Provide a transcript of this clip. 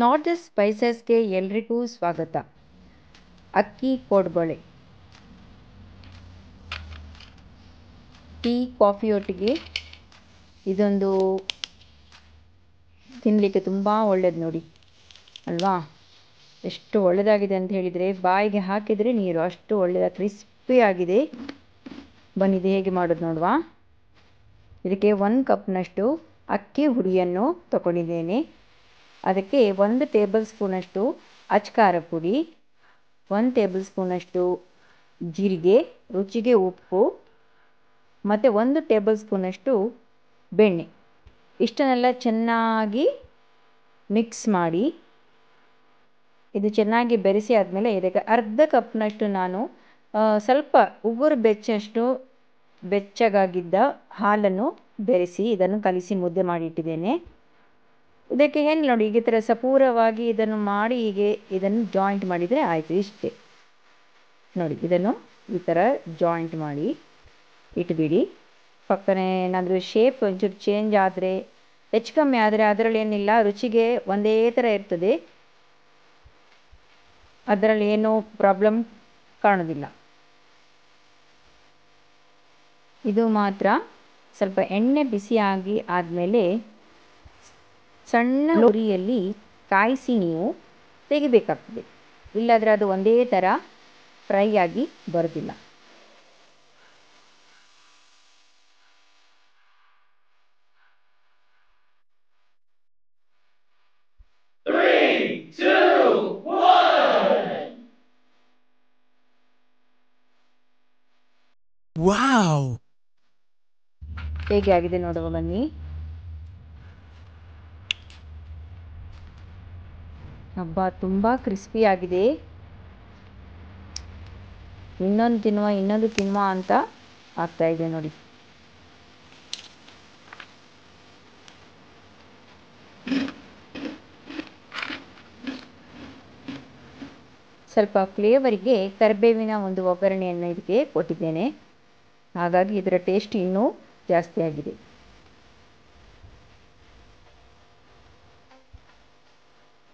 Not the ಸ್ಪೈಸಸ್ಗೆ ಎಲ್ರಿಗೂ ಸ್ವಾಗತ ಅಕ್ಕಿ ಕೋಡ್ಬಳೆ ಟೀ ಕಾಫಿಯೊಟ್ಟಿಗೆ ಇದೊಂದು ತಿನ್ನಲಿಕ್ಕೆ ತುಂಬ ಒಳ್ಳೆಯದು ನೋಡಿ ಅಲ್ವಾ ಎಷ್ಟು ಒಳ್ಳೆಯದಾಗಿದೆ ಅಂತ ಹೇಳಿದರೆ ಬಾಯಿಗೆ ಹಾಕಿದರೆ ನೀರು ಅಷ್ಟು ಒಳ್ಳೆಯ ಕ್ರಿಸ್ಪಿಯಾಗಿದೆ ಬನ್ನಿದು ಹೇಗೆ ಮಾಡೋದು ನೋಡುವ ಇದಕ್ಕೆ ಒಂದು ಕಪ್ನಷ್ಟು ಅಕ್ಕಿ ಹುಡಿಯನ್ನು ತಗೊಂಡಿದ್ದೇನೆ ಅದಕ್ಕೆ ಒಂದು ಟೇಬಲ್ ಸ್ಪೂನಷ್ಟು ಅಚ್ಕಾರ ಪುಡಿ ಒಂದು ಟೇಬಲ್ ಸ್ಪೂನಷ್ಟು ಜೀರಿಗೆ ರುಚಿಗೆ ಉಪ್ಪು ಮತ್ತು ಒಂದು ಟೇಬಲ್ ಸ್ಪೂನಷ್ಟು ಬೆಣ್ಣೆ ಇಷ್ಟನ್ನೆಲ್ಲ ಚೆನ್ನಾಗಿ ಮಿಕ್ಸ್ ಮಾಡಿ ಇದು ಚೆನ್ನಾಗಿ ಬೆರೆಸಿ ಆದಮೇಲೆ ಇದಕ್ಕೆ ಅರ್ಧ ಕಪ್ನಷ್ಟು ನಾನು ಸ್ವಲ್ಪ ಉಗುರು ಬೆಚ್ಚಷ್ಟು ಬೆಚ್ಚಗಾಗಿದ್ದ ಹಾಲನ್ನು ಬೆರೆಸಿ ಇದನ್ನು ಕಲಿಸಿ ಮುದ್ದೆ ಮಾಡಿ ಇಟ್ಟಿದ್ದೇನೆ ಇದಕ್ಕೆ ಏನು ನೋಡಿ ಈ ಥರ ಸಪೂರವಾಗಿ ಇದನ್ನು ಮಾಡಿ ಹೀಗೆ ಇದನ್ನು ಜಾಯಿಂಟ್ ಮಾಡಿದರೆ ಆಯಿತು ಇಷ್ಟೇ ನೋಡಿ ಇದನ್ನು ಈ ಥರ ಜಾಯಿಂಟ್ ಮಾಡಿ ಇಟ್ಬಿಡಿ ಪಕ್ಕನೆ ಏನಾದರೂ ಶೇಪ್ ಒಂಚೂರು ಚೇಂಜ್ ಆದರೆ ಹೆಚ್ಚು ಕಮ್ಮಿ ಆದರೆ ಅದರಲ್ಲಿ ಏನಿಲ್ಲ ರುಚಿಗೆ ಒಂದೇ ಥರ ಇರ್ತದೆ ಅದರಲ್ಲಿ ಏನೂ ಪ್ರಾಬ್ಲಮ್ ಕಾಣೋದಿಲ್ಲ ಇದು ಮಾತ್ರ ಸ್ವಲ್ಪ ಎಣ್ಣೆ ಬಿಸಿಯಾಗಿ ಆದಮೇಲೆ ಸಣ್ಣ ಉರಿಯಲ್ಲಿ ಕಾಯಿಸಿ ನೀವು ತೆಗಿಬೇಕಾಗ್ತದೆ ಇಲ್ಲಾದರೆ ಅದು ಒಂದೇ ಥರ ಫ್ರೈ ಆಗಿ ಬರೋದಿಲ್ಲ Three, two, one! Wow! ಹೇಗೆ ಆಗಿದೆ ನೋಡುವ ಬನ್ನಿ ಹಬ್ಬ ತುಂಬ ಕ್ರಿಸ್ಪಿ ಆಗಿದೆ ಇನ್ನೊಂದು ತಿನ್ನುವ ಇನ್ನೊಂದು ತಿನ್ನುವ ಅಂತ ಆಗ್ತಾ ಇದೆ ನೋಡಿ ಸ್ವಲ್ಪ ಫ್ಲೇವರಿಗೆ ಕರಿಬೇವಿನ ಒಂದು ಒಗ್ಗರಣೆಯನ್ನು ಇದಕ್ಕೆ ಕೊಟ್ಟಿದ್ದೇನೆ ಹಾಗಾಗಿ ಇದರ ಟೇಸ್ಟ್ ಇನ್ನೂ ಜಾಸ್ತಿ ಆಗಿದೆ